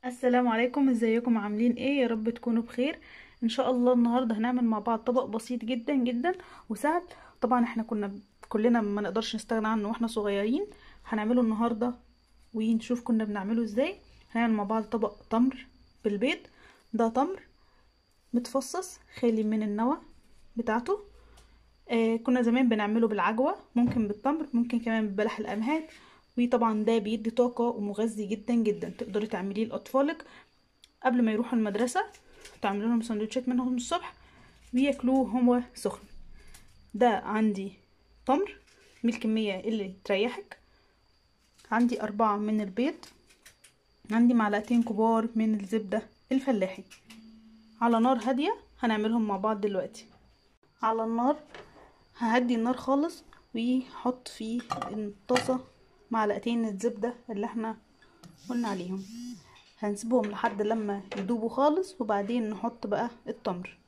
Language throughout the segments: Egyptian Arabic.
السلام عليكم ازيكم عاملين ايه يا رب تكونوا بخير ان شاء الله النهارده هنعمل مع بعض طبق بسيط جدا جدا وسهل طبعا احنا كنا كلنا ما نقدرش نستغنى عنه واحنا صغيرين هنعمله النهارده ونشوف كنا بنعمله ازاي هنعمل مع بعض طبق تمر بالبيض ده تمر متفصص خالي من النوى بتاعته آه كنا زمان بنعمله بالعجوه ممكن بالتمر ممكن كمان ببلح القمحات وطبعا ده بيدي طاقة ومغذي جدا جدا تقدري تعمليه لأطفالك قبل ما يروحوا المدرسة تعملوا لهم سندوتشات منهم الصبح وياكلوه هو سخن ده عندي تمر من الكمية اللي تريحك عندي أربعة من البيض عندي معلقتين كبار من الزبدة الفلاحي على نار هادية هنعملهم مع بعض دلوقتي على النار ههدي النار خالص وحط في الطاسة معلقتين الزبدة اللي احنا قلنا عليهم هنسيبهم لحد لما يدوبوا خالص وبعدين نحط بقى التمر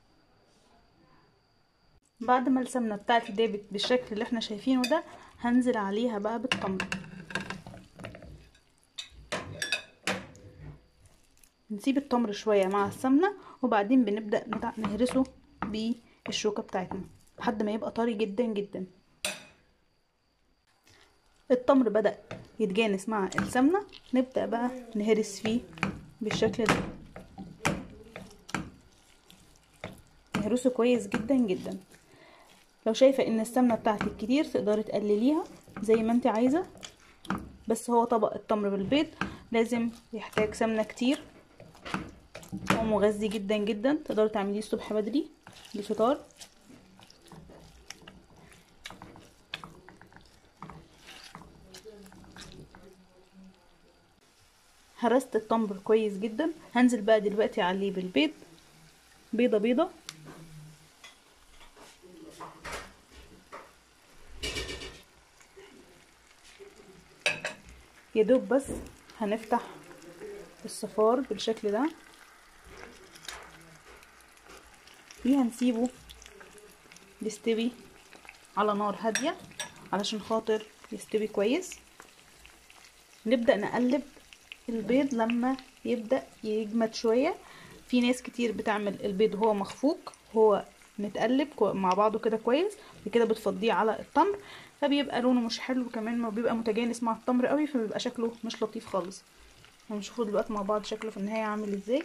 بعد ما السمنة بتاعتي دابت بالشكل اللي احنا شايفينه ده هنزل عليها بقى بالتمر نسيب التمر شوية مع السمنة وبعدين بنبدأ نهرسه بالشوكة بتاعتنا لحد ما يبقى طري جدا جدا التمر بدأ يتجانس مع السمنة نبدأ بقى نهرس فيه بالشكل ده نهرسه كويس جدا جدا لو شايفة ان السمنة بتاعتك كتير تقدري تقلليها زي ما انت عايزة بس هو طبق التمر بالبيض لازم يحتاج سمنة كتير هو مغذي جدا جدا تقدري تعمليه الصبح بدري للفطار هرست التمر كويس جدا هنزل بقى دلوقتي عليه بالبيض بيضة بيضة يدوب بس هنفتح الصفار بالشكل ده وهنسيبه يستوي على نار هادية علشان خاطر يستوي كويس نبدأ نقلب البيض لما يبدأ يجمد شوية في ناس كتير بتعمل البيض هو مخفوق هو متقلب مع بعضه كده كويس وكده بتفضيه على التمر فبيبقى لونه مش حلو كمان ما بيبقى متجانس مع التمر قوي فبيبقى شكله مش لطيف خالص هنشوفه دلوقتي مع بعض شكله في النهاية عامل ازاي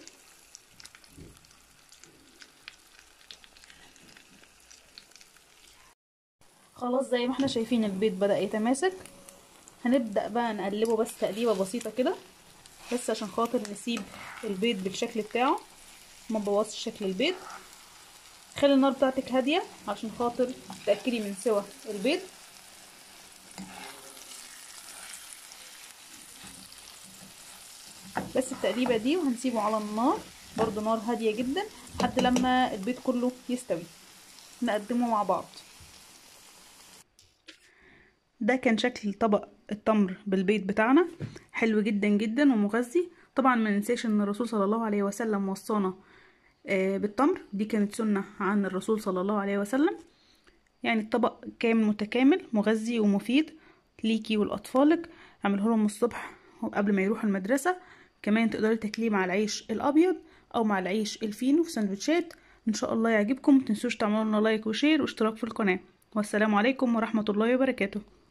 خلاص زي ما احنا شايفين البيض بدأ يتماسك هنبدأ بقى نقلبه بس تقليبة بسيطة كده بس عشان خاطر نسيب البيض بالشكل بتاعه ما نبوظش شكل البيض خلي النار بتاعتك هاديه عشان خاطر تاكدي من سوا البيض بس التقليبه دي وهنسيبه على النار برضو نار هاديه جدا لحد لما البيض كله يستوي نقدمه مع بعض ده كان شكل طبق التمر بالبيض بتاعنا حلو جدا جدا ومغذي طبعا ما ننساش ان الرسول صلى الله عليه وسلم وصانا بالتمر دي كانت سنة عن الرسول صلى الله عليه وسلم يعني الطبق كامل متكامل مغذي ومفيد ليكي ولأطفالك اعمله لهم الصبح قبل ما يروحوا المدرسة كمان تقدري تاكليه مع العيش الأبيض أو مع العيش الفينو في سندوتشات إن شاء الله يعجبكم متنسوش تعملوا لنا لايك وشير واشتراك في القناة والسلام عليكم ورحمة الله وبركاته